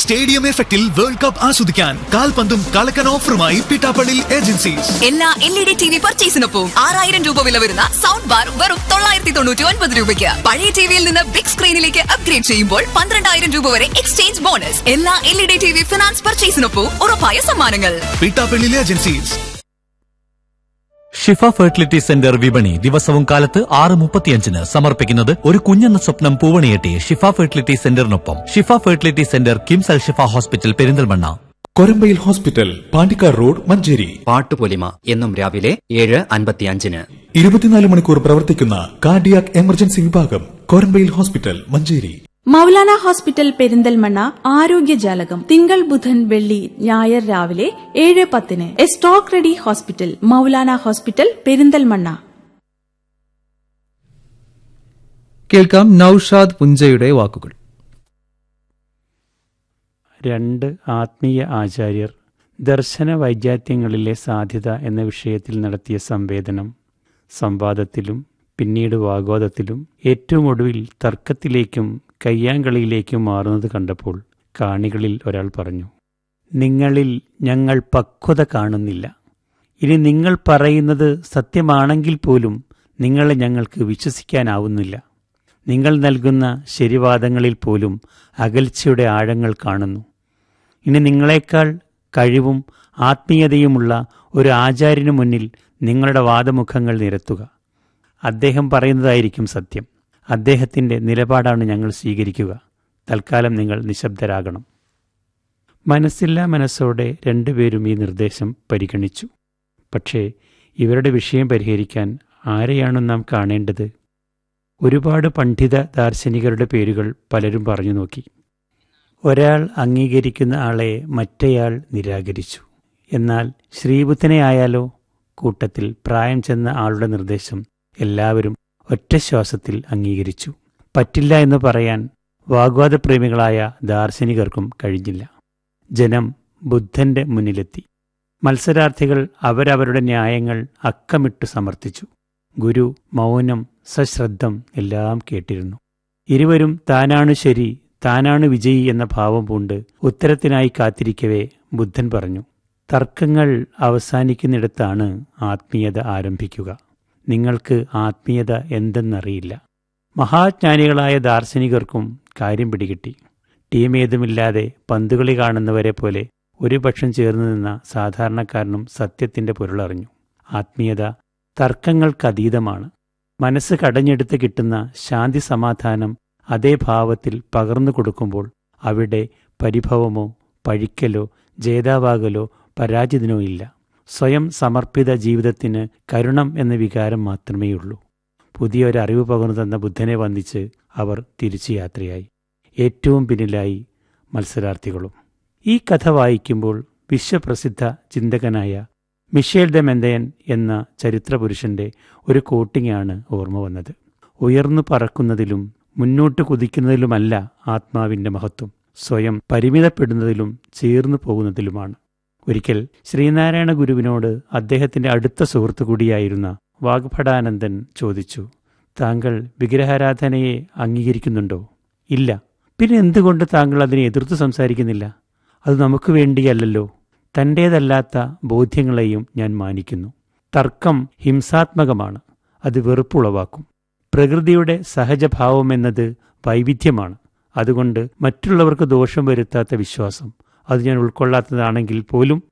stadium എഫക്റ്റിൽ world cup ആസ്വദിക്കാൻ കാൽപന്തും കളക്കൻ ഓഫറുമായി പിട്ടാപ്പള്ളി ഏജൻസീസ് എല്ലാ L E D T V പർച്ചേസിനൊപ്പം ആറായിരം രൂപ വില വരുന്ന സൗണ്ട് ബാർ വെറും തൊള്ളായിരത്തി തൊണ്ണൂറ്റി ഒൻപത് രൂപയ്ക്ക് പഴയ ടിവിയിൽ നിന്ന് ബിഗ് സ്ക്രീനിലേക്ക് അപ്ഗ്രേഡ് ചെയ്യുമ്പോൾ പന്ത്രണ്ടായിരം രൂപ വരെ എക്സ്ചേഞ്ച് ബോണസ് എല്ലാ L E D T V finance പർച്ചേസിനൊപ്പം ഉറപ്പായ സമ്മാനങ്ങൾ Pittappally agencies Shifa fertility centre വിപണി ദിവസവും കാലത്ത് ആറ് മുപ്പത്തിയഞ്ചിന് സമർപ്പിക്കുന്നത് ഒരു കുഞ്ഞെന്ന സ്വപ്നം പൂവണിയെട്ടി ഷിഫ ഫെർട്ടിലിറ്റി സെന്ററിനൊപ്പം Shifa fertility centre KIMS Al Shifa hospital Perinthalmanna Korambayil hospital Pandikkad road Manjeri Pattupolima എന്നും രാവിലെ ഏഴ് അൻപത്തിയഞ്ചിന് ഇരുപത്തിനാല് മണിക്കൂർ പ്രവർത്തിക്കുന്ന കാർഡിയാക് എമർജൻസി വിഭാഗം കൊരമ്പയിൽ ഹോസ്പിറ്റൽ മഞ്ചേരി മൗലാന ഹോസ്പിറ്റൽ പെരിന്തൽമണ്ണ ആരോഗ്യജാലകം തിങ്കൾ ബുധൻ വെള്ളി ഞായർ രാവിലെ ഏഴ് പത്തിന് a stroke ready hospital Maulana hospital Perinthalmanna കേൾക്കാം നൌഷാദ് പുഞ്ചയുടെ വാക്കുകൾ രണ്ട് ആത്മീയ ആചാര്യർ ദർശന വൈജാത്യങ്ങളിലെ സാധ്യത എന്ന വിഷയത്തിൽ നടത്തിയ സംവേദനം സംവാദത്തിലും പിന്നീട് വാഗ്വാദത്തിലും ഏറ്റവും ഒടുവിൽ തർക്കത്തിലേക്കും കയ്യാങ്കളിയിലേക്കും മാറുന്നത് കണ്ടപ്പോൾ കാണികളിൽ ഒരാൾ പറഞ്ഞു നിങ്ങളിൽ ഞങ്ങൾ പക്വത കാണുന്നില്ല ഇനി നിങ്ങൾ പറയുന്നത് സത്യമാണെങ്കിൽ പോലും നിങ്ങളെ ഞങ്ങൾക്ക് വിശ്വസിക്കാനാവുന്നില്ല നിങ്ങൾ നൽകുന്ന ശരിവാദങ്ങളിൽ പോലും അകൽച്ചയുടെ ആഴങ്ങൾ കാണുന്നു ഇനി നിങ്ങളെക്കാൾ കഴിവും ആത്മീയതയുമുള്ള ഒരു ആചാര്യനു മുന്നിൽ നിങ്ങളുടെ വാദമുഖങ്ങൾ നിരത്തുക അദ്ദേഹം പറയുന്നതായിരിക്കും സത്യം അദ്ദേഹത്തിൻ്റെ നിലപാടാണ് ഞങ്ങൾ സ്വീകരിക്കുക തൽക്കാലം നിങ്ങൾ നിശബ്ദരാകണം മനസ്സില്ലാ മനസ്സോടെ രണ്ടുപേരും ഈ നിർദ്ദേശം പരിഗണിച്ചു പക്ഷേ ഇവരുടെ വിഷയം പരിഹരിക്കാൻ ആരെയാണ് നാം കാണേണ്ടത് ഒരുപാട് പണ്ഡിത ദാർശനികരുടെ പേരുകൾ പലരും പറഞ്ഞു നോക്കി ഒരാൾ അംഗീകരിക്കുന്ന ആളെ മറ്റേയാൾ നിരാകരിച്ചു എന്നാൽ ശ്രീബുദ്ധനെ ആയാലോ കൂട്ടത്തിൽ പ്രായം ചെന്ന ആളുടെ നിർദ്ദേശം എല്ലാവരും ഒറ്റ ശ്വാസത്തിൽ അംഗീകരിച്ചു പറ്റില്ല എന്ന് പറയാൻ വാഗ്വാദപ്രേമികളായ ദാർശനികർക്കും കഴിഞ്ഞില്ല ജനം ബുദ്ധന്റെ മുന്നിലെത്തി മത്സരാർത്ഥികൾ അവരവരുടെ ന്യായങ്ങൾ അക്കമിട്ട് സമർത്ഥിച്ചു ഗുരു മൗനം സശ്രദ്ധം എല്ലാം കേട്ടിരുന്നു ഇരുവരും താനാണ് ശരി താനാണ് വിജയി എന്ന ഭാവം പൂണ്ട് ഉത്തരത്തിനായി കാത്തിരിക്കവേ ബുദ്ധൻ പറഞ്ഞു തർക്കങ്ങൾ അവസാനിക്കുന്നിടത്താണ് ആത്മീയത ആരംഭിക്കുക നിങ്ങൾക്ക് ആത്മീയത എന്തെന്നറിയില്ല മഹാജ്ഞാനികളായ ദാർശനികർക്കും കാര്യം പിടികിട്ടി ടീം ഏതുമില്ലാതെ പന്തുകളി കാണുന്നവരെ പോലെ ഒരു പക്ഷം ചേർന്ന് നിന്ന സാധാരണക്കാരനും സത്യത്തിന്റെ പൊരുളറിഞ്ഞു ആത്മീയത തർക്കങ്ങൾക്കതീതമാണ് മനസ്സ് കടഞ്ഞെടുത്ത് കിട്ടുന്ന ശാന്തി സമാധാനം അതേ ഭാവത്തിൽ പകർന്നു കൊടുക്കുമ്പോൾ അവിടെ പരിഭവമോ പഴിക്കലോ ജേതാവാകലോ പരാജിതനോ ഇല്ല സ്വയം സമർപ്പിത ജീവിതത്തിന് കരുണം എന്ന വികാരം മാത്രമേയുള്ളൂ പുതിയൊരു അറിവ് പകർന്നു തന്ന ബുദ്ധനെ വന്ദിച്ച് അവർ തിരിച്ചു യാത്രയായി ഏറ്റവും പിന്നിലായി മത്സരാർത്ഥികളും ഈ കഥ വായിക്കുമ്പോൾ വിശ്വപ്രസിദ്ധ ചിന്തകനായ മിഷേൽ ദ മെന്തയൻ എന്ന ചരിത്രപുരുഷന്റെ ഒരു കോട്ടിങ്ങാണ് ഓർമ്മ വന്നത് ഉയർന്നു പറക്കുന്നതിലും മുന്നോട്ട് കുതിക്കുന്നതിലുമല്ല ആത്മാവിന്റെ മഹത്വം സ്വയം പരിമിതപ്പെടുന്നതിലും ചേർന്നു പോകുന്നതിലുമാണ് ഒരിക്കൽ ശ്രീനാരായണ ഗുരുവിനോട് അദ്ദേഹത്തിന്റെ അടുത്ത സുഹൃത്തു കൂടിയായിരുന്ന വാഗ്ഭടാനന്ദൻ ചോദിച്ചു താങ്കൾ വിഗ്രഹാരാധനയെ അംഗീകരിക്കുന്നുണ്ടോ ഇല്ല പിന്നെ എന്തുകൊണ്ട് താങ്കൾ അതിനെ എതിർത്ത് സംസാരിക്കുന്നില്ല അത് നമുക്ക് വേണ്ടിയല്ലല്ലോ തൻ്റേതല്ലാത്ത ബോധ്യങ്ങളെയും ഞാൻ മാനിക്കുന്നു തർക്കം ഹിംസാത്മകമാണ് അത് വെറുപ്പുളവാക്കും പ്രകൃതിയുടെ സഹജഭാവമെന്നത് വൈവിധ്യമാണ് അതുകൊണ്ട് മറ്റുള്ളവർക്ക് ദോഷം വരുത്താത്ത വിശ്വാസം അത് ഞാൻ ഉൾക്കൊള്ളാത്തതാണെങ്കിൽ പോലും